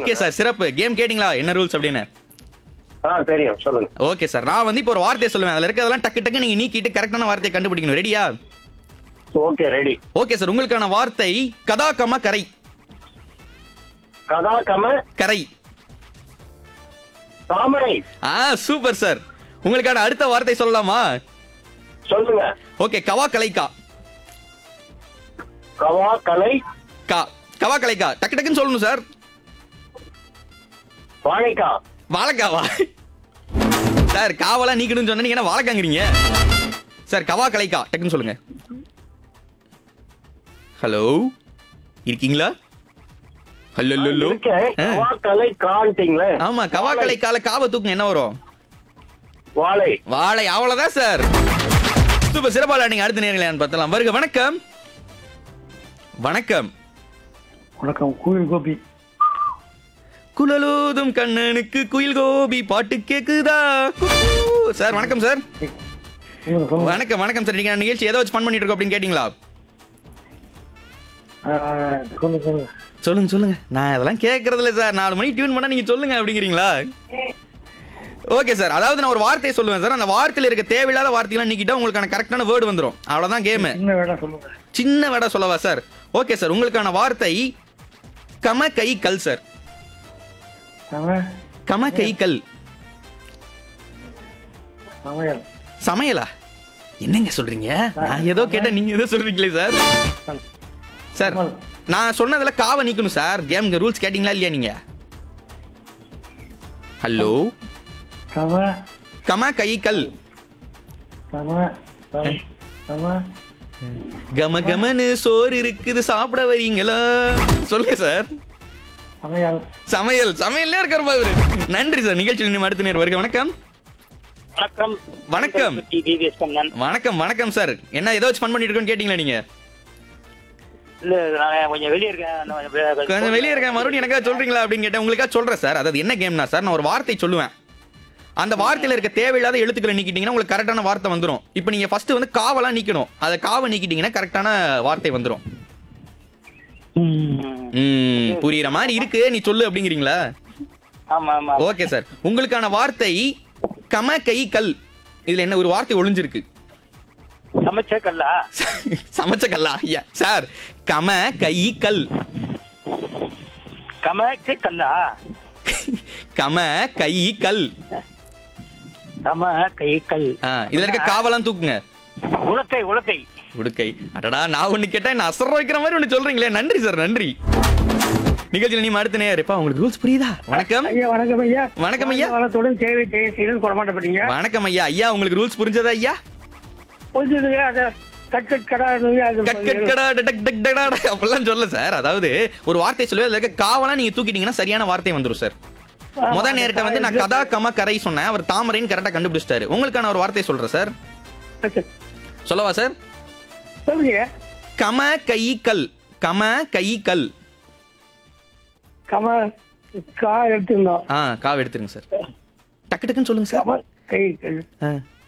Okay sir சிறப்பு game கேட்டிங்களா என்ன ரூல்ஸ் அப்படின்னு ஆ தெரியும் சொல்லுங்க ஓகே சார் நான் வந்து இப்போ ஒரு வார்த்தையை சொல்லுவேன் அதுல இருக்கிறதெல்லாம் டக்கு டக்கு நீங்க நீக்கிட்டு கரெக்டான வார்த்தையை கண்டுபிடிக்கணும் ரெடியா ஓகே ரெடி ஓகே சார் உங்களுக்கான வார்த்தை கதா கம கரை கதா கம கரை தாமரை ஆ சூப்பர் சார் உங்களுக்கான அடுத்த வார்த்தை சொல்லலாமா சொல்லுங்க ஓகே கவா கலைக்கா கவா கலை கா கவா கலைக்கா டக்கு டக்குன்னு சொல்லணும் சார் வாழைக்கா வாழைக்காவா சார் காவலா நீக்கணும்னு சொன்னா நீங்க என்ன வாழைக்காங்கிறீங்க சார் கவா கலைக்கா டக்குன்னு சொல்லுங்க ஹலோ இருக்கீங்களா ஹலோ ஹலோ இருக்கேன் கவா கலை காண்டிங்களே ஆமா கவா கலைக்கால காவ தூக்குங்க என்ன வரும் வாழை வாழை அவ்வளவுதான் சார் சூப்பர் சிறப்பால நீங்க அடுத்த நேரங்களே பார்த்தலாம் வருக வணக்கம் வணக்கம் வணக்கம் கோவில் கோபி குழலோதும் கண்ணனுக்கு குயில் கோபி பாட்டு கேக்குதா குக்கூ. சார் வணக்கம் சார் சொல்லுங்க, சொல்லுங்க. வணக்கம் வணக்கம் சார் நீங்க நிகழ்ச்சி ஏதோ வச்சு ஃபன் பண்ணிட்டு இருக்கோம் அப்படின்னு கேட்டீங்களா ஆ, சொல்லுங்க சொல்லுங்க சொல்லுங்க சொல்லுங்க நான் அதெல்லாம் கேட்கறது இல்ல சார் நாலு மணிக்கு டியூன் பண்ணா நீங்க சொல்லுங்க அப்படிங்கிறீங்களா ஓகே சார் அதாவது நான் ஒரு வார்த்தையை சொல்லுவேன் சார் அந்த வார்த்தையில இருக்க தேவையில்லாத வார்த்தையெல்லாம் நீக்கிட்டா உங்களுக்கான கரெக்டான வேர்டு வந்துரும் அவ்வளவுதான் கேம் சின்ன வேடா சொல்லுங்க சின்ன வேட சொல்லவா சார் ஓகே சார் உங்களுக்கான வார்த்தை கம கை கல் சார் சம- கம கை கல் சமையல் சமையலா என்னங்க சொல்றீங்க நான் ஏதோ கேட்டா நீங்க ஏதோ சொல்றீங்களே சார் சார் நான் சொன்னதுல காவை நீக்கணும் சார் கேம் ரூல்ஸ் கேட்டீங்களா இல்லையா நீங்க ஹலோ சம கம கை கல் சம சம சம கம கமனு சோறு இருக்குது சாப்பிட வரீங்களா சொல்லுங்க சார் சமையல் சமையல் சமையல்ல இருக்கிற பாரு நன்றி சார் நிகழ்ச்சியில் நீ அடுத்த நேரம் வருக வணக்கம் வணக்கம் வணக்கம். டிவிஎஸ் கண்ணன் வணக்கம் வணக்கம் சார் என்ன ஏதோ ஃபன் பண்ணிட்டு இருக்கோன்னு கேட்டீங்களா நீங்க இல்ல நான் கொஞ்சம் வெளியே இருக்கேன் நான் கொஞ்சம் வெளிய- கொஞ்சம் வெளியே இருக்கேன் மறுபடியும் எனக்கா சொல்றீங்களா அப்படின்னு கேட்டேன் உங்களுக்கா சொல்றேன் சார் அதாவது என்ன கேம்னா சார் நான் ஒரு வார்த்தை சொல்லுவேன் அந்த வார்த்தையில இருக்க தேவையில்லாத எழுத்துக்களை நீக்கிட்டீங்கன்னா உங்களுக்கு கரெக்டான வார்த்தை வந்துரும் இப்போ நீங்க ஃபர்ஸ்ட் வந்து காவலா நீக்கணும் அதை காவை நீக்கிட்டீங்கன்னா கரெக்டான வார்த்தை வந்துரும் ம் புரியுற மாதிரி இருக்கு நீ சொல்லு அப்படிங்கிறீங்களா ஆமா ஆமா ஓகே சார் உங்களுக்கான வார்த்தை கம கை கல் இதுல என்ன ஒரு வார்த்தை ஒளிஞ்சிருக்கு சமைச்ச கல்லா சமைச்ச கல்லா ஐயா சார் கம கை கல் கமச்சு கல்லா கம கை கல் கம கை கல் ஆ, இதுல இருக்க காவலாம் தூக்குங்க உலக்கை உலக்கை உடுக்கை அடடா நான் ஒண்ணு கேட்டா என்ன அசர வைக்கிற மாதிரி ஒண்ணு சொல்றீங்களே நன்றி சார் நன்றி நிகழ்ச்சியில் நீ அடுத்த நேரம் இப்ப உங்களுக்கு ரூல்ஸ் புரியுதா வணக்கம் ஐயா வணக்கம் ஐயா வணக்கம் ஐயா. வளத்துடன் சேவை செய்ய செய்யணும் கொடமாட்டப்பட்டீங்க வணக்கம் ஐயா ஐயா உங்களுக்கு ரூல்ஸ் புரிஞ்சதா ஐயா புரிஞ்சுதுங்க அதை கட் கட் கடா இருந்தது, அது கட் கட் கடா டக் டக் டடா டக் அப்படிலாம் சொல்ல சார் அதாவது ஒரு வார்த்தை சொல்லுவேன் அதுல இருக்க காவலா நீங்க தூக்கிட்டீங்கன்னா சரியான வார்த்தை வந்துரும் சார் முத நேரத்தை வந்து நான் கதா கம கரை சொன்னேன் அவர் தாமரைன்னு கரெக்டா கண்டுபிடிச்சிட்டாரு உங்களுக்கான ஒரு வார்த்தை சொல்றேன் சார் சொல்லவா சார் சொல்லுங்க கம கை கல் கம கை கல் கம கா எடுத்துருந்தோம் ஆ காவ எடுத்துருங்க சார் டக்கு டக்குன்னு சொல்லுங்க சார் கம கை கை. ஆ.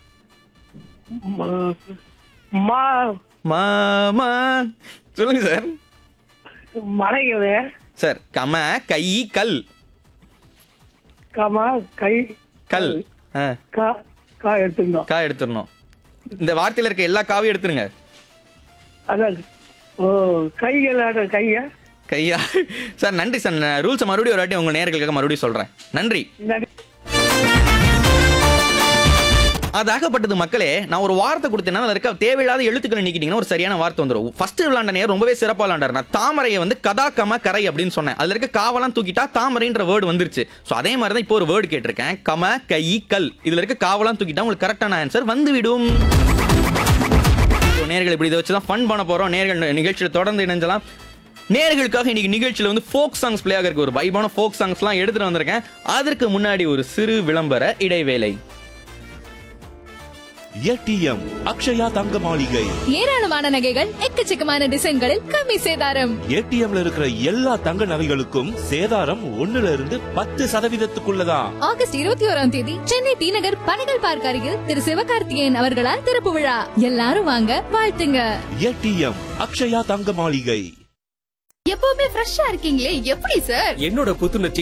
ம- மா மாமா சொல்லுங்க சார் மலைகள் சார் கம கை கல் கம கை கல் ஆ, கா கா எடுத்துருந்தோம் கா எடுத்துடணும் இந்த வார்த்தையில இருக்க எல்லா காவையும் எடுத்துருங்க அதான் ஓ கைகள் ஆடுற கையா கையா சார் நன்றி சார் ரூல்ஸ் மறுபடியும் ஒரு வாட்டி உங்க நேர்களுக்காக மறுபடியும் சொல்றேன் நன்றி நன்றி. அதாகப்பட்டது மக்களே நான் ஒரு வார்த்தை கொடுத்தேன்னா அதுல இருக்க தேவையில்லாத எழுத்துக்களை நீக்கிட்டீங்கன்னா ஒரு சரியான வார்த்தை வந்துடும் ஃபர்ஸ்ட் விளாண்ட நேரம் ரொம்பவே சிறப்பா விளாண்டார் நான் தாமரையை வந்து கதா கம கரை அப்படின்னு சொன்னேன் அதுல இருக்க காவலாம் தூக்கிட்டா தாமரைன்ற வேர்டு வந்துருச்சு ஸோ அதே மாதிரி தான் இப்போ ஒரு வேர்டு கேட்டிருக்கேன் கம கை கல் இதுல இருக்க காவலாம் தூக்கிட்டா உங்களுக்கு கரெக்டான ஆன்சர் வந்துவிடும் நேர்கள் இப்படி இதை வச்சு தான் ஃபன் பண்ண போறோம் நேர்கள் நிகழ்ச்சியில் தொடர்ந்து இணைஞ்சலாம் நேர்களுக்காக இன்னைக்கு நிகழ்ச்சியில் வந்து ஃபோக் சாங்ஸ் பிளே ஆக இருக்கு ஒரு வைபான ஃபோக் சாங்ஸ்லாம் எடுத்துட்டு வந்திருக்கேன் அதற்கு முன்னாடி ஒரு சிறு விளம்பர இடைவேளை ஏடிஎம் அக்ஷயா தங்க மாளிகை ஏராளமான நகைகள் எக்கச்சக்கமான டிசைன்களில் கம்மி சேதாரம் ஏடிஎம்ல இருக்கிற எல்லா தங்க நகைகளுக்கும் சேதாரம் ஒண்ணுல இருந்து பத்து சதவீதத்துக்குள்ளதான் ஆகஸ்ட் இருபத்தி ஓராம் தேதி சென்னை டி நகர் பனகல் பார்க் அருகில் திரு சிவகார்த்திகேயன் அவர்களால் திறப்பு விழா எல்லாரும் வாங்க வாழ்த்துங்க ஏடிஎம் அக்ஷயா தங்க மாளிகை எப்பவுமே ஃப்ரெஷ்ஷா இருக்கீங்களே எப்படி சார் என்னோட புத்துணர்ச்சி